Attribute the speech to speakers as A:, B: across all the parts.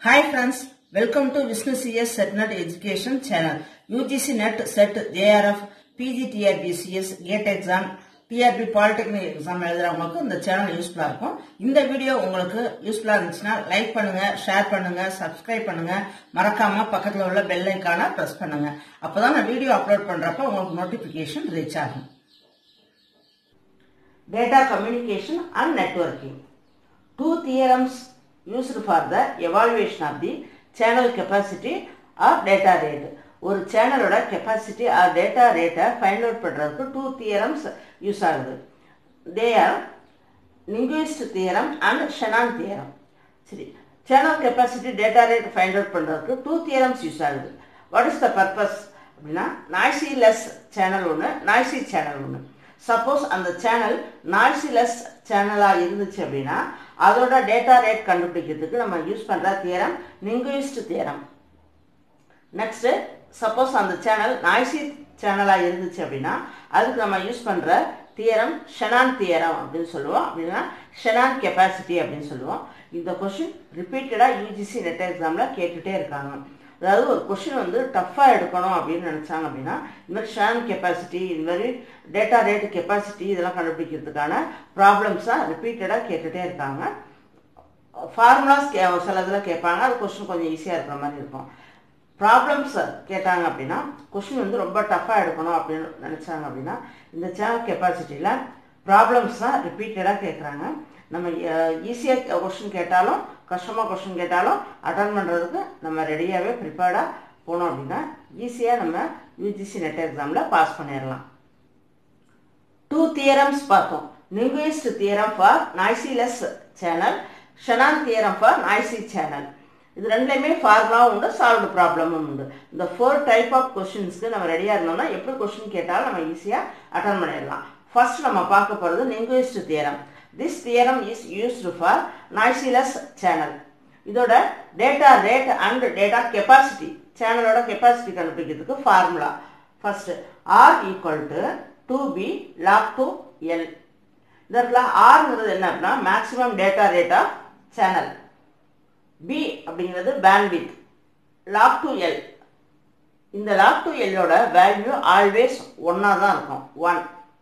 A: Hi friends, welcome to Vishnu CS SetNet Education channel. UGC NET SET JRF PG TRB CS GATE exam TRB Polytechnic exam எழுதுறவங்களுக்கு இந்த channel யூஸ்ஃபுல்லா இருக்கும் இந்த video உங்களுக்கு யூஸ்ஃபுல்லா இருந்துச்சுன்னா like பண்ணுங்க ஷேர் பண்ணுங்க சப்ஸ்கிரைப் பண்ணுங்க மறக்காம பக்கத்துல உள்ள பெல் ஐக்கான பிரஸ் பண்ணுங்க அப்பதான் நான் வீடியோ அப்லோட் பண்றப்ப உங்களுக்கு நோட்டிபிகேஷன் ரீச் ஆகும் Data communication and networking. Two theorems used for the evaluation of the channel capacity or data rate. ஒரு சேனலோட கெப்பாசிட்டி ஆர் டேட்டா ரேட்டை ஃபைண்ட் அவுட் பண்ணுறதுக்கு டூ தியரம்ஸ் யூஸ் ஆகுது they are Nyquist theorem and Shannon theorem சரி channel capacity data rate find out பண்ணுறதுக்கு two theorems use ஆகுது what is the purpose அப்படின்னா noiseless channel ஒன்று noisy channel ஒன்று suppose அந்த channel noiseless சேனலாக இருந்துச்சு அப்படின்னா அதோட டேட்டா ரேட் கண்டுபிடிக்கிறதுக்கு நம்ம யூஸ் பண்ணுற theorem Nyquist theorem next suppose அந்த சேனல் நாய்ஸி சேனலாக இருந்துச்சு அப்படின்னா அதுக்கு நம்ம யூஸ் பண்ணுற தியரம் ஷெனான் தியரம் அப்படின்னு சொல்லுவோம் அப்படின்னா ஷெனான் கெப்பாசிட்டி அப்படின்னு சொல்லுவோம் இந்த கொஷின் ரிப்பீட்டடாக யூஜிசி நெட் எக்ஸாமில் கேட்டுகிட்டே இருக்காங்க அதாவது ஒரு கொஷின் வந்து டஃப்பாக எடுக்கணும் அப்படின்னு நினச்சாங்க அப்படின்னா இந்த மாதிரி ஷேன் கெப்பாசிட்டி இந்த மாதிரி டேட்டா ரேட் கெப்பாசிட்டி இதெல்லாம் கண்டுபிடிக்கிறதுக்கான ப்ராப்ளம்ஸாக ரிப்பீட்டடாக கேட்டுகிட்டே இருக்காங்க ஃபார்முலாஸ் கே சில இதில் கேட்பாங்க அது கொஷின் கொஞ்சம் ஈஸியாக இருக்கிற மாதிரி இருக்கும் ப்ராப்ளம்ஸ் கேட்டாங்க அப்படின்னா கொஷின் வந்து ரொம்ப டஃப்பாக எடுக்கணும் அப்படின்னு நினச்சாங்க அப்படின்னா இந்த சேனல் கெப்பாசிட்டியில் ப்ராப்ளம்ஸ் தான் ரிப்பீட்டடாக கேட்குறாங்க நம்ம ஈஸியாக கொஷின் கேட்டாலும் கஷ்டமாக கொஷின் கேட்டாலும் அட்டன் பண்ணுறதுக்கு நம்ம ரெடியாகவே ப்ரிப்பேர்டாக போனோம் அப்படின்னா ஈஸியாக நம்ம யூஜிசி நெட் எக்ஸாமில் பாஸ் பண்ணிடலாம் டூ தியரம்ஸ் பார்த்தோம் Nyquist theorem for noiseless channel Shannon theorem for noisy channel இது ரெண்டுலையுமே ஃபார்முலாவும் உண்டு சால்வ்டு ப்ராப்ளமும் உண்டு இந்த ஃபோர் டைப் ஆஃப் கொஷின்ஸ்க்கு நம்ம ரெடியாக இருந்தோம்னா எப்படி கொஷின் கேட்டாலும் நம்ம ஈஸியாக அட்டன் பண்ணிடலாம் ஃபர்ஸ்ட் நம்ம பார்க்க போகிறது Nyquist theorem this theorem is used for noiseless channel இதோட data rate and data capacity சேனலோட கெப்பாசிட்டி கண்டுபிடிக்கிறதுக்கு formula first R equal to two B log two L இந்த இடத்துல ஆர்ங்கிறது என்ன அப்படின்னா maximum data rate of channel B அப்படிங்கிறது bandwidth log two L இந்த லாக் டு எல்லோட வேல்யூ ஆல்வேஸ் ஒன்னா தான் இருக்கும் ஒன்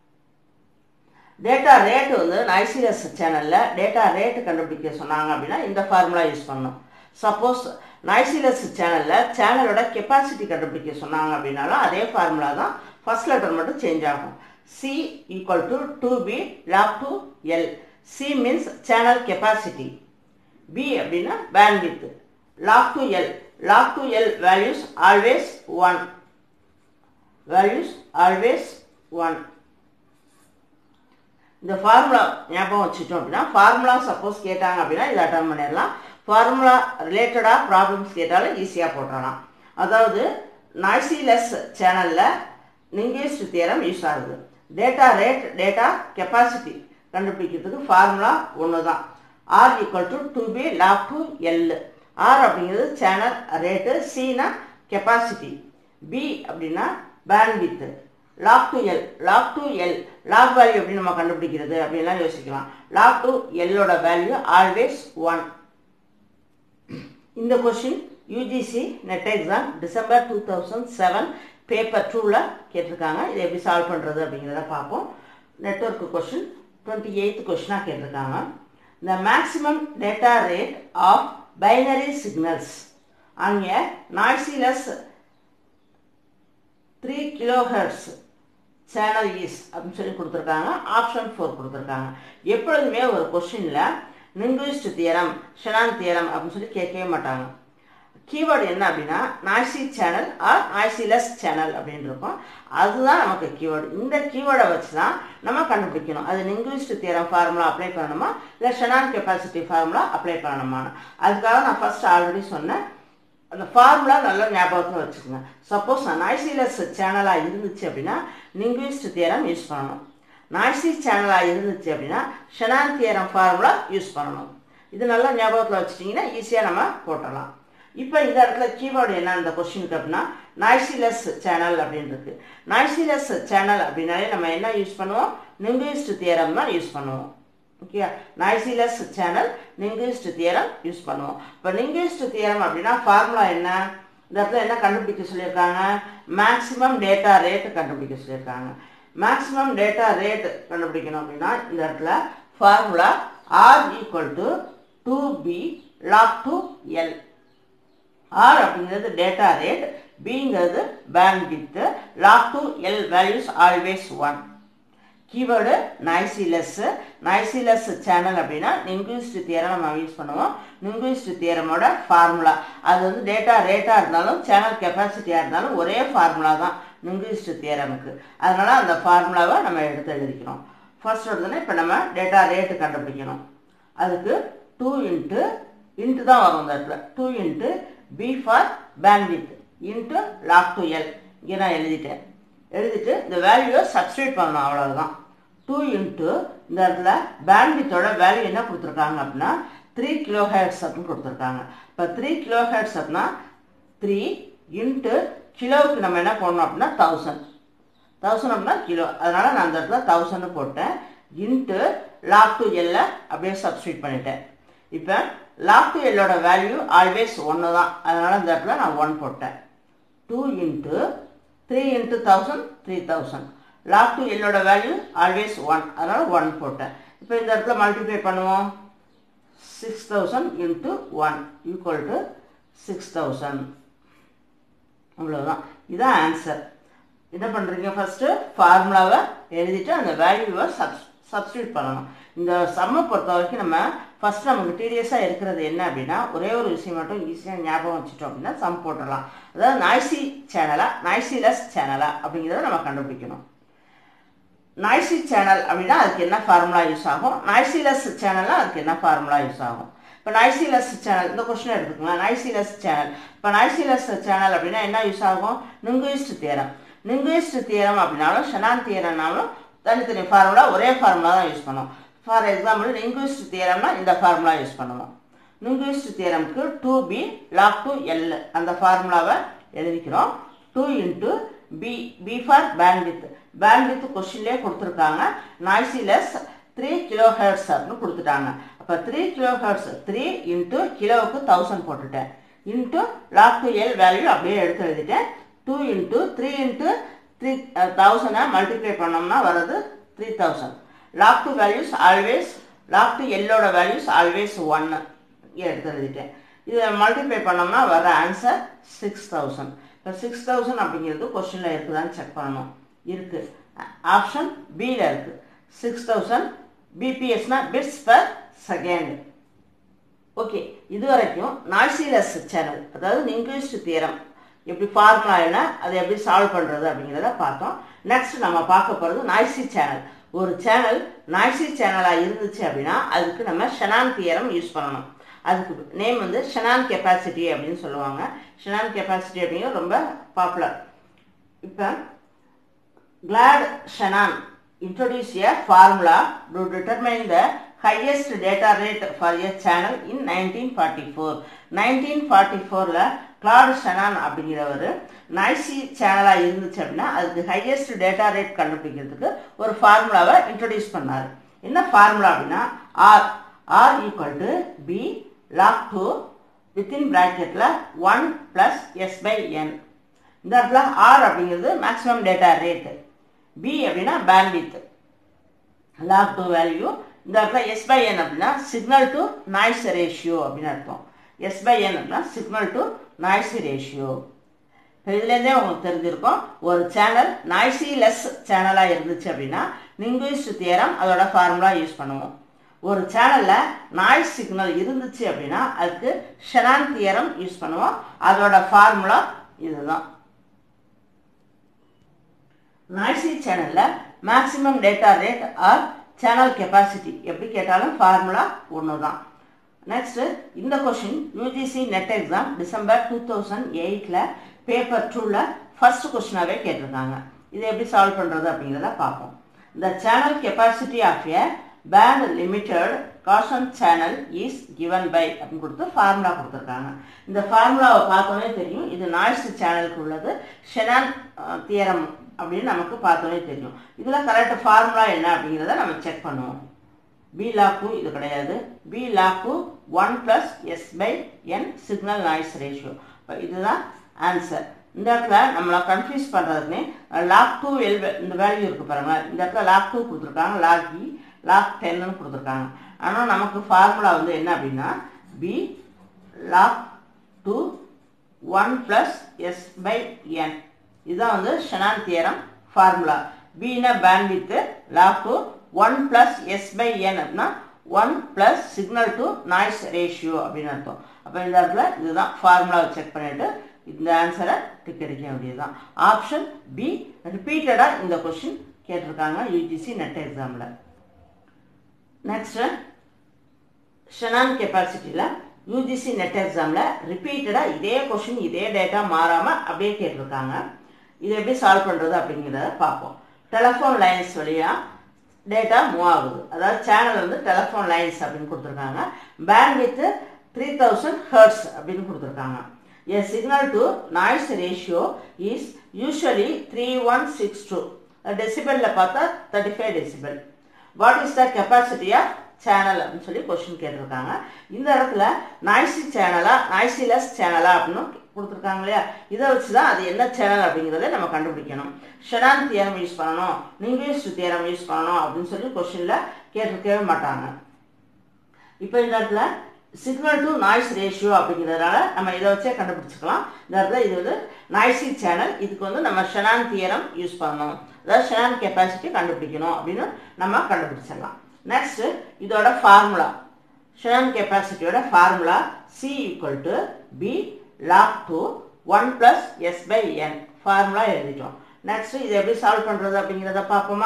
A: டேட்டா ரேட் வந்து நைசிரஸ் சேனலில் டேட்டா ரேட் கண்டுபிடிக்க சொன்னாங்க அப்படின்னா இந்த ஃபார்முலா யூஸ் பண்ணணும் சப்போஸ் நைசிலஸ் சேனலில் சேனலோட கெப்பாசிட்டி கண்டுபிடிக்க சொன்னாங்க அப்படின்னாலும் அதே ஃபார்முலா தான் ஃபர்ஸ்ட் லெட்டர் மட்டும் சேஞ்ச் ஆகும் C equal to two B log two L C means channel capacity B அப்படின்னா bandwidth log two L log two L values always one values always one இந்த formula ஞாபகம் வச்சுட்டோம் அப்படின்னா formula suppose கேட்டாங்க அப்படின்னா இதை அட்டன் பண்ணிடலாம் ஃபார்முலா ரிலேட்டடாக ப்ராப்ளம்ஸ் கேட்டாலும் ஈஸியாக போட்டுடலாம் அதாவது நாய்ஸிலெஸ் சேனலில் லிங்குவிஸ்ட் தியரம் யூஸ் ஆகுது டேட்டா ரேட் டேட்டா கெப்பாசிட்டி கண்டுபிடிக்கிறதுக்கு ஃபார்முலா ஒன்று தான் R equal to two B log two L R அப்படிங்கிறது சேனல் ரேட்டு சினா கெப்பாசிட்டி பி அப்படின்னா bandwidth log two L log two L log value எப்படி நம்ம கண்டுபிடிக்கிறது அப்படின்லாம் யோசிக்கலாம் லாக் டு எல்லோட வேல்யூ ஆல்வேஸ் ஒன் இந்த question UGC NET exam December two thousand seven paper டூவில் கேட்டிருக்காங்க இதை எப்படி சால்வ் பண்ணுறது அப்படிங்கிறத பார்ப்போம் நெட்ஒர்க் கொஷின் டுவெண்ட்டி எயித் கொஷினாக கேட்டிருக்காங்க the maximum data rate of binary signals on a noiseless 3 kilohertz channel is அப்படின்னு சொல்லி கொடுத்துருக்காங்க ஆப்ஷன் ஃபோர் கொடுத்துருக்காங்க எப்பொழுதுமே ஒரு கொஷினில் லிங்குவிஸ்ட் தியரம் ஷெனான் தியரம் அப்படின்னு சொல்லி கேட்கவே மாட்டாங்க கீவேர்டு என்ன அப்படின்னா noisy channel or noiseless channel அப்படின்னு இருக்கும் அதுதான் நமக்கு கீவேர்டு இந்த கீவேர்டை வச்சு தான் நம்ம கண்டுபிடிக்கணும் அது லிங்குவிஸ்ட் தியரம் ஃபார்முலா அப்ளை பண்ணணுமா இல்லை ஷெனான் கெப்பாசிட்டி ஃபார்முலா அப்ளை பண்ணணுமா அதுக்காக நான் ஃபர்ஸ்ட் ஆல்ரெடி சொன்னேன் அந்த ஃபார்முலா நல்லா ஞாபகத்தில் வச்சுக்கோங்க சப்போஸ் நாய்ஸிலெஸ் சேனலாக இருந்துச்சு அப்படின்னா லிங்குவிஸ்ட் தியரம் யூஸ் பண்ணணும் நாய்ஸி சேனலாக இருந்துச்சு அப்படின்னா ஷெனான் தியரம் ஃபார்முலா யூஸ் பண்ணணும் இது நல்லா ஞாபகத்தில் வச்சுட்டிங்கன்னா ஈஸியாக நம்ம போட்டுடலாம் இப்போ இந்த இடத்துல கீவேர்டு என்ன இந்த கொஸ்டினுக்கு அப்படின்னா நாய்ஸிலெஸ் சேனல் அப்படின்னு இருக்கு நாய்ஸிலெஸ் சேனல் அப்படின்னாலே நம்ம என்ன யூஸ் பண்ணுவோம் லிங்குவிஸ்ட் தியரம் தான் யூஸ் பண்ணுவோம் okay noiseless channel Nyquist theorem use பண்ணுவோம் இப்போ லிங்குவிஸ்ட் தியரம் அப்படின்னா ஃபார்முலா என்ன இந்த இடத்துல என்ன கண்டுபிடிக்க சொல்லியிருக்காங்க மேக்ஸிமம் டேட்டா ரேட் கண்டுபிடிக்க சொல்லியிருக்காங்க மேக்ஸிமம் டேட்டா ரேட் கண்டுபிடிக்கணும் அப்படின்னா இந்த இடத்துல formula R equal to two B log two L R அப்படிங்கிறது டேட்டா ரேட் பிங்கிறது bandwidth log two L values always one keyword noiseless noiseless channel அப்படின்னா லிங்குவிஸ்ட் தியரம் நம்ம யூஸ் பண்ணுவோம் லிங்குவிஸ்ட் தியரமோட ஃபார்முலா அது வந்து டேட்டா ரேட்டாக இருந்தாலும் சேனல் கெப்பாசிட்டியாக இருந்தாலும் ஒரே ஃபார்முலா தான் லிங்குவிஸ்ட் தியரமுக்கு அதனால் அந்த ஃபார்முலாவை நம்ம எடுத்து எழுதிக்கிறோம் ஃபர்ஸ்ட் எடுத்தோன்னா இப்போ நம்ம டேட்டா ரேட்டு கண்டுபிடிக்கணும் அதுக்கு டூ இன்ட்டு இன்ட்டு தான் வரும் இந்த இடத்துல two into B for bandwidth into log two L இங்கே நான் எழுதிட்டேன் எழுதிட்டு இந்த வேல்யூவை சப்ஸ்டியூட் பண்ணணும் அவ்வளவுதான் டூ இன்ட்டு இந்த இடத்துல பேண்ட்வித்தோட வேல்யூ என்ன கொடுத்துருக்காங்க அப்படின்னா த்ரீ கிலோ ஹெட்ஸ் அப்படின்னு கொடுத்துருக்காங்க இப்போ த்ரீ கிலோ ஹெட்ஸ் அப்படின்னா த்ரீ இன்ட்டு கிலோவுக்கு நம்ம என்ன பண்ணணும் அப்படின்னா தௌசண்ட் தௌசண்ட் அப்படின்னா கிலோ அதனால் நான் அந்த இடத்துல தௌசண்ட் போட்டேன் இன்ட்டு லாக் டு எல்ல அப்படியே சப்ஸ்டியூட் பண்ணிட்டேன் இப்போ லாக் டு எல்லோட வேல்யூ ஆல்வேஸ் ஒன்று தான் அதனால் இந்த இடத்துல நான் ஒன் போட்டேன் two into three into thousand three thousand log two எல்லோட வேல்யூ ஆல்வேஸ் ஒன் அதனால் ஒன் போட்டேன் இப்போ இந்த இடத்துல மல்டிப்ளை பண்ணுவோம் six thousand into one equal to six thousand அவ்வளோதான் இதுதான் ஆன்சர் என்ன பண்ணுறீங்க ஃபஸ்ட்டு ஃபார்முலாவை எழுதிட்டு அந்த வேல்யூவை சப்ஸ் சப்ஸ்டியூட் பண்ணணும் இந்த சம்மை பொறுத்த வரைக்கும் நம்ம ஃபஸ்ட் நமக்கு டிடிஎஸாக இருக்கிறது என்ன அப்படின்னா ஒரே ஒரு விஷயம் மட்டும் ஈஸியாக ஞாபகம் வச்சுட்டோம் அப்படின்னா சம் போட்டுடலாம் அதாவது நாய்சி சேனலா நாய்சிலஸ் சேனலா அப்படிங்கிறத நம்ம கண்டுபிடிக்கணும் நாய்சி சேனல் அப்படின்னா அதுக்கு என்ன ஃபார்முலா யூஸ் ஆகும் நாய்சிலஸ் சேனல்னா அதுக்கு என்ன ஃபார்முலா யூஸ் ஆகும் இப்போ நாய்சிலஸ் சேனல் இந்த கொஸ்டின் எடுத்துக்கலாம் நாய்சிலஸ் சேனல் இப்போ நாய்சிலஸ் சேனல் அப்படின்னா என்ன யூஸ் ஆகும் லிங்குவிஸ்ட் தியரம் லிங்குவிஸ்ட் தியரம் அப்படின்னாலும் ஷனான் தியரம்னாலும் தனித்தனி ஃபார்முலா ஒரே ஃபார்முலா தான் யூஸ் பண்ணுவோம் ஃபார் எக்ஸாம்பிள் லிங்குவிஸ்ட் தியரம்னா இந்த ஃபார்முலா யூஸ் பண்ணுவோம் லிங்குவிஸ்ட் தியரம்க்கு two B log two L அந்த ஃபார்முலாவை எழுதிக்கிறோம் two into B B for bandwidth bandwidth கொஸ்டின்லேயே கொடுத்துருக்காங்க நாய்சிலஸ் த்ரீ கிலோ ஹெர்ட்ஸ் அப்படின்னு கொடுத்துட்டாங்க அப்போ three kilo hertz three into கிலோவுக்கு தௌசண்ட் போட்டுட்டேன் into log two L value அப்படியே எடுத்து எழுதிட்டேன் டூ இன்ட்டு த்ரீ இன்ட்டு த்ரீ தௌசண்டை மல்டிப்ளை பண்ணோம்னா வர்றது three thousand log two values always log two எல்லோட வேல்யூஸ் ஆல்வேஸ் ஒன்று இங்கே எடுத்து எழுதிட்டேன் இதை மல்டிப்ளை பண்ணோம்னா வர ஆன்சர் சிக்ஸ் தௌசண்ட் இப்போ சிக்ஸ் தௌசண்ட் அப்படிங்கிறது கொஸ்டினில் இருக்குதான்னு செக் பண்ணணும் இருக்குது ஆப்ஷன் பியில் இருக்குது சிக்ஸ் தௌசண்ட் பிபிஎஸ்னா பிட்ஸ் பர் செகண்ட் ஓகே இது வரைக்கும் நாய்சிலஸ் சேனல் அதாவது லிங்குவிஸ்ட் தியரம் எப்படி ஃபார்முலா என்ன அதை எப்படி சால்வ் பண்ணுறது அப்படிங்கிறத பார்த்தோம் நெக்ஸ்ட் நம்ம பார்க்க போகிறது நாய்சி சேனல் ஒரு சேனல் நாய்சி சேனலாக இருந்துச்சு அப்படின்னா அதுக்கு நம்ம ஷெனான் தியரம் யூஸ் பண்ணணும் அதுக்கு நேம் வந்து ஷெனான் கெப்பாசிட்டி அப்படின்னு சொல்லுவாங்க ஷெனான் கெப்பாசிட்டி அப்படிங்கிறது ரொம்ப பாப்புலர் இப்போ Claude Shannon introduce a formula to determine the highest data rate for a channel in 1944. 1944ல கிளாட் ஷனான் அப்படிங்கிறவர் நாய்சி சேனலாக இருந்துச்சு அப்படின்னா அதுக்கு ஹையஸ்ட் டேட்டா ரேட் கண்டுபிடிக்கிறதுக்கு ஒரு ஃபார்முலாவை இன்ட்ரடியூஸ் பண்ணார் என்ன ஃபார்முலா அப்படின்னா R R equal to B log two within ப்ராக்கெட்டில் one plus S by N இந்த இடத்துல ஆர் அப்படிங்கிறது மேக்ஸிமம் டேட்டா ரேட்டு பி அப்படின்னா பேண்ட்வித் லாக் டு வேல்யூ இந்த இடத்துல எஸ் பை என் அப்படின்னா சிக்னல் டு நாய்ஸ் ரேஷியோ அப்படின்னு அர்த்தம் எஸ் பை என் அப்படின்னா சிக்னல் டு நாய்ஸி ரேஷியோ இப்போ இதுலேருந்தே உங்களுக்கு தெரிஞ்சிருக்கும் ஒரு சேனல் நாய்ஸி லெஸ் சேனலாக இருந்துச்சு அப்படின்னா லிங்குவிஸ்ட் தியரம் அதோட ஃபார்முலா யூஸ் பண்ணுவோம் ஒரு சேனலில் நாய்ஸ் சிக்னல் இருந்துச்சு அப்படின்னா அதுக்கு ஷெனான் தியரம் யூஸ் பண்ணுவோம் அதோட ஃபார்முலா இதுதான் நாய்ஸி சேனலில் maximum data rate R channel capacity எப்படி கேட்டாலும் ஃபார்முலா ஒன்று தான் நெக்ஸ்ட்டு இந்த question UGC NET exam December two thousand எயிட்டில் பேப்பர் டூவில் ஃபர்ஸ்ட் கொஷினாகவே கேட்டிருக்காங்க இதை எப்படி சால்வ் பண்ணுறது அப்படிங்கிறத பார்ப்போம் இந்த channel capacity of a band limited Gaussian channel is given by அப்படின்னு கொடுத்து ஃபார்முலா கொடுத்துருக்காங்க இந்த ஃபார்முலாவை பார்த்தோன்னே தெரியும் இது நாய்ஸ் சேனலுக்கு உள்ளது ஷெனான் தியரம் அப்படின்னு நமக்கு பார்த்தோன்னே தெரியும் இதில் கரெக்ட் ஃபார்முலா என்ன அப்படிங்கிறத நம்ம செக் பண்ணுவோம் பி லாக் டூ இது கிடையாது B log two one plus S by N signal noise ratio இதுதான் ஆன்சர் இந்த இடத்துல நம்மளை கன்ஃபியூஸ் பண்ணுறதுக்குனே லாக் டூ எல் இந்த வேல்யூ இருக்குது பாருங்கள் இந்த இடத்துல லாக் டூ கொடுத்துருக்காங்க லாக் இ லாக் டென்னு கொடுத்துருக்காங்க ஆனால் நமக்கு ஃபார்முலா வந்து என்ன அப்படின்னா B log two one plus S by N இதுதான் வந்து ஷெனான் தியரம் ஃபார்முலா பின்னா bandwidth log two one plus S by N அப்படின்னா one plus signal to noise ratio அப்படின்னு அர்த்தம் அப்போ இந்த இடத்துல இதுதான் ஃபார்முலாவை செக் பண்ணிவிட்டு இந்த ஆன்சரை டிக் அடிக்க வேண்டியதுதான் ஆப்ஷன் பி ரிப்பீட்டடாக இந்த கொஷின் கேட்டிருக்காங்க யூஜிசி நெட் எக்ஸாமில் நெக்ஸ்ட்டு ஷெனான் கெப்பாசிட்டியில் யூஜிசி நெட் எக்ஸாமில் ரிப்பீட்டடாக இதே கொஷின் இதே டேட்டா மாறாமல் அப்படியே கேட்டிருக்காங்க இதை எப்படி சால்வ் பண்ணுறது அப்படிங்கிறத பார்ப்போம் டெலஃபோன் லைன்ஸ் வழியாக டேட்டா மூவ் ஆகுது அதாவது சேனல் வந்து டெலஃபோன் லைன்ஸ் அப்படின்னு கொடுத்துருக்காங்க bandwidth three thousand hertz அப்படின்னு கொடுத்துருக்காங்க a signal to noise ratio is usually three one six two டெசிபலில் பார்த்தா thirty five decibel what is the capacity of channel அப்படின்னு சொல்லி கொஸ்டின் கேட்டிருக்காங்க இந்த இடத்துல நாய்ஸி சேனலா நாய்ஸிலெஸ் சேனலா அப்படின்னு கொடுத்துருக்காங்க இல்லையா இதை வச்சு தான் அது என்ன சேனல் அப்படிங்கிறத நம்ம கண்டுபிடிக்கணும் ஷெடான் தியரம் யூஸ் பண்ணணும் லிங்குவிஸ்ட் தியரம் யூஸ் பண்ணணும் அப்படின்னு சொல்லி கொஸ்டினில் கேட்டிருக்கவே மாட்டாங்க இப்போ இந்த இடத்துல சிக்னல் டு நாய்ஸ் ரேஷியோ அப்படிங்கிறதுனால நம்ம இதை வச்சே கண்டுபிடிச்சிக்கலாம் இந்த இடத்துல இது வந்து நாய்ஸி சேனல் இதுக்கு வந்து நம்ம ஷெனான் தியரம் யூஸ் பண்ணணும் அதாவது ஷெனான் கெப்பாசிட்டி கண்டுபிடிக்கணும் அப்படின்னு நம்ம கண்டுபிடிச்சிடலாம் நெக்ஸ்ட் இதோட ஃபார்முலா ஷெனான் கெப்பாசிட்டியோட formula C equal to B log two one plus S by N formula எழுதிட்டோம் நெக்ஸ்ட் இதை எப்படி சால்வ் பண்ணுறது அப்படிங்கிறத பார்ப்போமா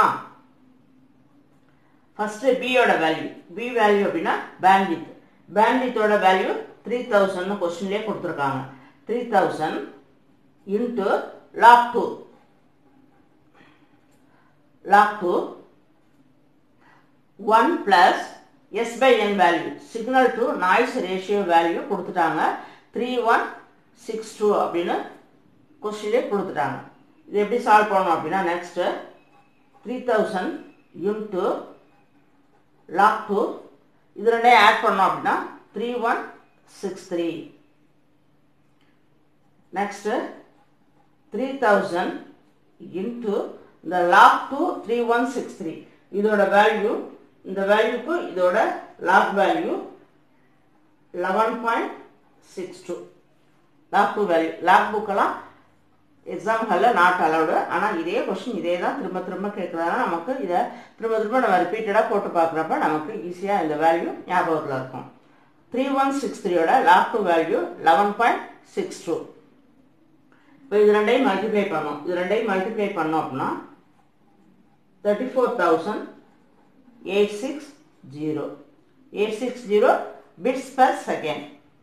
A: ஃபஸ்ட்டு பியோட வேல்யூ பி வேல்யூ அப்படின்னா பேண்ட்வித் பேண்ட்வித்தோட வேல்யூ த்ரீ தௌசண்ட்னு கொஸ்டின்லேயே கொடுத்துருக்காங்க three thousand into log two log two one plus S by N value signal to noise ratio value கொடுத்துட்டாங்க த்ரீ ஒன் சிக்ஸ் டூ அப்படின்னு கொஸ்டின்லேயே கொடுத்துட்டாங்க இது எப்படி சால்வ் பண்ணணும் அப்படின்னா next three thousand into log two இது ரெண்டையும் ஆட் பண்ணோம் அப்படின்னா three one six three next three thousand into இந்த log two three one six three இதோட வேல்யூ இந்த வேல்யூக்கு இதோட log value eleven point six two log two value log புக்கெல்லாம் எக்ஸாம்களில் நாட் அலவுடு ஆனால் இதே கொஷின் இதே தான் திரும்ப திரும்ப கேட்குறதுனால நமக்கு இதை திரும்ப திரும்ப நம்ம ரிப்பீட்டடாக போட்டு பார்க்குறப்ப நமக்கு ஈஸியாக இந்த வேல்யூ ஞாபகத்தில் இருக்கும் த்ரீ ஒன் சிக்ஸ் த்ரீயோட log two value eleven point six two இப்போ இது ரெண்டையும் மல்டிப்ளை பண்ணோம் இது ரெண்டையும் மல்டிப்ளை பண்ணோம் அப்படின்னா thirty four thousand eight six zero eight six zero bits per second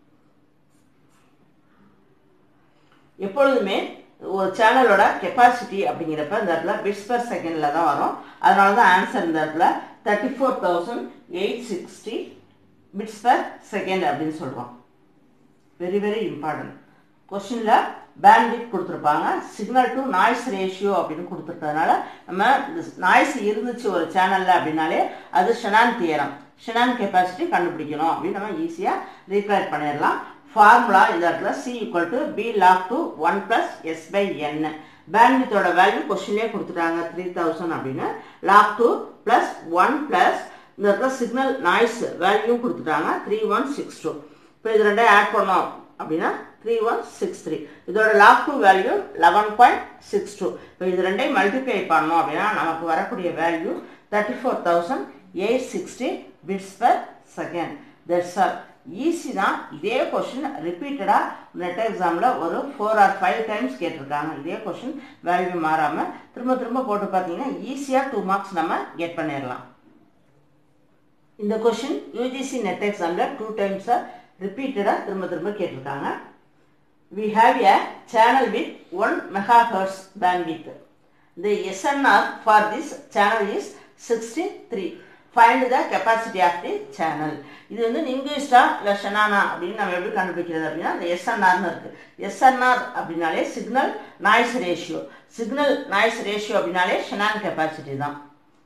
A: எப்பொழுதுமே ஒரு சேனலோட கெப்பாசிட்டி அப்படிங்கிறப்ப இந்த இடத்துல பிட்ஸ் பர் செகண்டில் தான் வரும் அதனால தான் ஆன்சர் இந்த இடத்துல thirty four thousand eight sixty bits per second அப்படின்னு சொல்கிறோம் வெரி வெரி இம்பார்ட்டன்ட் கொஸ்டினில் பேண்ட்வித் கொடுத்துருப்பாங்க சிக்னல் டு நாய்ஸ் ரேஷியோ அப்படின்னு கொடுத்துருக்கறதுனால நம்ம நாய்ஸ் இருந்துச்சு ஒரு சேனலில் அப்படின்னாலே அது ஷெனான் தியரம் ஷெனான் கெப்பாசிட்டி கண்டுபிடிக்கணும் அப்படின்னு நம்ம ஈஸியாக ரீகலெக்ட் பண்ணிடலாம் ஃபார்முலா இந்த இடத்துல C equal to B log two one plus S by N பேண்ட்வித்தோட வேல்யூ கொஸ்டின்லேயே கொடுத்துட்டாங்க த்ரீ தௌசண்ட் அப்படின்னு log two plus one plus இந்த இடத்துல சிக்னல் நாய்ஸ் வேல்யூவும் கொடுத்துட்டாங்க த்ரீ ஒன் சிக்ஸ் டூ இப்போ இது ரெண்டையும் ஆட் பண்ணோம் அப்படின்னா த்ரீ ஒன் சிக்ஸ் த்ரீ இதோட log two value eleven point six two இப்போ இது ரெண்டையும் மல்டிப்ளை பண்ணோம் அப்படின்னா நமக்கு வரக்கூடிய value thirty four thousand eight sixty bits per second that's all easy தான் இதே கொஷின் ரிப்பீட்டடாக நெட் எக்ஸாமில் ஒரு ஃபோர் ஆர் ஃபைவ் டைம்ஸ் கேட்டிருக்காங்க இதே கொஷின் வேல்யூ மாறாமல் திரும்ப திரும்ப போட்டு பார்த்தீங்கன்னா ஈஸியாக டூ மார்க்ஸ் நம்ம கெட் பண்ணிடலாம் இந்த கொஷின் யூஜிசி நெட் எக்ஸாமில் டூ டைம்ஸாக ரிப்பீட்டடாக திரும்ப திரும்ப கேட்டிருக்காங்க we have a channel with 1 megahertz bandwidth. The SNR for this channel is 63. Find the capacity of the channel. இது வந்து நிங்குவிஸ்டா இல்லை ஷெனானா அப்படின்னு நம்ம எப்படி கண்டுபிடிக்கிறது அப்படின்னா இந்த எஸ்என்ஆர்னு இருக்குது எஸ்என்ஆர் அப்படின்னாலே signal noise ratio signal noise ratio அப்படின்னாலே ஷெனான் கெப்பாசிட்டி தான்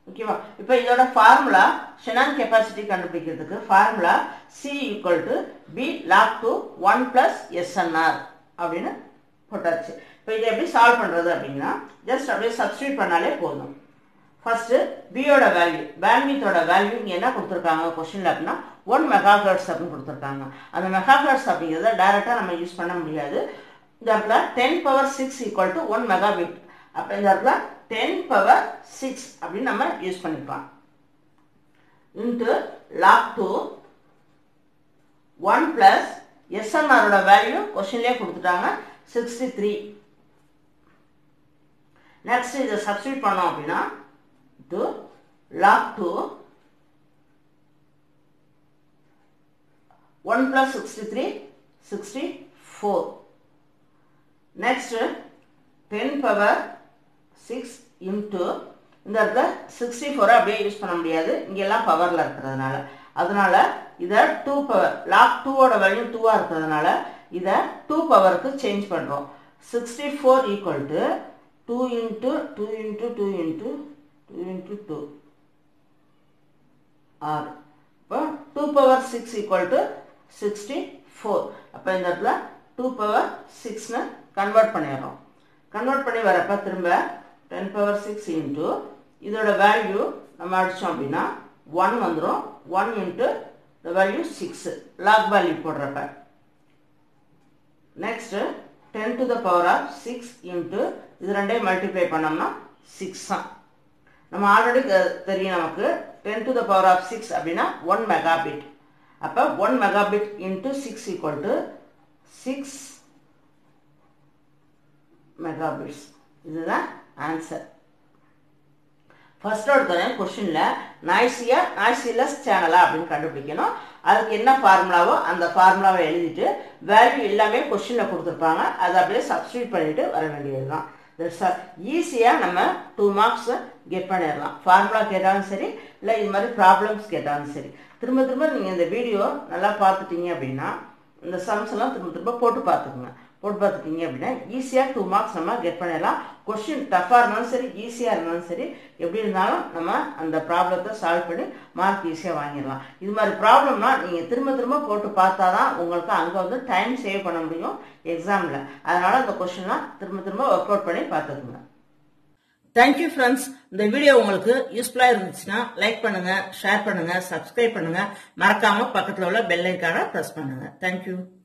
A: ஓகேவா இப்போ இதோட ஃபார்முலா ஷெனான் கெப்பாசிட்டி கண்டுபிடிக்கிறதுக்கு formula C equal to B log two one plus SNR அப்படின்னு போட்டாச்சு இப்போ இதை எப்படி சால்வ் பண்ணுறது அப்படின்னா ஜஸ்ட் அப்படியே சப்ஸ்டியூட் பண்ணாலே போதும் ஃபர்ஸ்ட்டு பியோட வேல்யூ பேண்ட்வித்தோட வேல்யூ இங்கே என்ன கொடுத்துருக்காங்க கொஸ்டினில் அப்படின்னா ஒன் மெகா ஹெர்ட்ஸ் அப்படின்னு கொடுத்துருக்காங்க அந்த மெகா ஹெர்ட்ஸ் அப்படிங்கிறத டைரெக்டாக நம்ம யூஸ் பண்ண முடியாது இந்த இடத்துல ten power six equal to one mega bit அப்போ இந்த இடத்துல டென் பவர் சிக்ஸ் அப்படின்னு நம்ம யூஸ் பண்ணிக்கலாம் into log two one plus எஸ்என்ஆரோட வேல்யூ கொஸ்டின்லேயே கொடுத்துட்டாங்க சிக்ஸ்டி த்ரீ நெக்ஸ்ட் இதை சப்ஸ்டியூட் பண்ணோம் அப்படின்னா to log 2 1 plus 63 64 next 10 power 6 into இந்த இடத்துல சிக்ஸ்டி ஃபோரை அப்படியே யூஸ் பண்ண முடியாது இங்கெல்லாம் பவரில் இருக்கிறதுனால அதனால இதை டூ பவர் லாக் டூவோட வேல்யூ டூவாக இருக்கிறதுனால இதை டூ பவருக்கு சேஞ்ச் பண்ணுறோம் sixty four equal to two into two into two into two into two ஆறு இப்போ two power six equal to sixty four அப்போ இந்த இடத்துல டூ பவர் சிக்ஸ்னு கன்வெர்ட் பண்ணிடுறோம் கன்வெர்ட் பண்ணி வரப்போ திரும்ப டென் பவர் சிக்ஸ் இன்ட்டு இதோட வேல்யூ நம்ம அடித்தோம் அப்படின்னா ஒன் வந்துடும் one into the value six log value போடுறப்ப next ten to the power of six into இது ரெண்டையும் மல்டிப்ளை பண்ணோம்னா சிக்ஸ் தான் நம்ம ஆல்ரெடி தெரியும் நமக்கு ten to the power of six அப்படின்னா ஒன் மெகாபிட் அப்போ one megabit into six equal to six megabits இதுதான் ஆன்சர் ஃபர்ஸ்ட் ஒருத்தவங்க கொஷினில் நாய்ஸியா நாய்ஸிலஸ் சேனலா அப்படின்னு கண்டுபிடிக்கணும் அதுக்கு என்ன ஃபார்முலாவோ அந்த ஃபார்முலாவை எழுதிட்டு வேல்யூ எல்லாமே கொஷினில் கொடுத்துருப்பாங்க அதை அப்படியே சப்ஸ்டியூட் பண்ணிட்டு வர வேண்டியது தான் ஈஸியாக நம்ம டூ மார்க்ஸ் கெட் பண்ணிடலாம் ஃபார்முலா கேட்டாலும் சரி இல்லை இது மாதிரி ப்ராப்ளம்ஸ் கேட்டாலும் சரி திரும்ப திரும்ப நீங்கள் இந்த வீடியோ நல்லா பார்த்துட்டீங்க அப்படின்னா இந்த சம்ஸ் எல்லாம் திரும்ப திரும்ப போட்டு பார்த்துக்குங்க போட்டு பார்த்துட்டீங்க அப்படின்னா ஈஸியாக டூ மார்க்ஸ் நம்ம கெட் பண்ணிடலாம் கொஸ்டின் டஃப்பாக இருந்தாலும் சரி ஈஸியாக இருந்தாலும் சரி எப்படி இருந்தாலும் நம்ம அந்த ப்ராப்ளத்தை சால்வ் பண்ணி மார்க் ஈஸியாக வாங்கிடலாம் இது மாதிரி ப்ராப்ளம்னா நீங்கள் திரும்ப திரும்ப போட்டு பார்த்தா தான் உங்களுக்கு அங்கே வந்து டைம் சேவ் பண்ண முடியும் எக்ஸாமில் அதனால் அந்த கொஸ்டின்லாம் திரும்ப திரும்ப ஒர்க் அவுட் பண்ணி பார்த்துக்குங்க தேங்க்யூ ஃப்ரெண்ட்ஸ் இந்த வீடியோ உங்களுக்கு யூஸ்ஃபுல்லாக இருந்துச்சுன்னா லைக் பண்ணுங்க ஷேர் பண்ணுங்க சப்ஸ்கிரைப் பண்ணுங்க மறக்காம பக்கத்தில் உள்ள பெல் ஐக்கான ப்ரெஸ் பண்ணுங்க தேங்க்யூ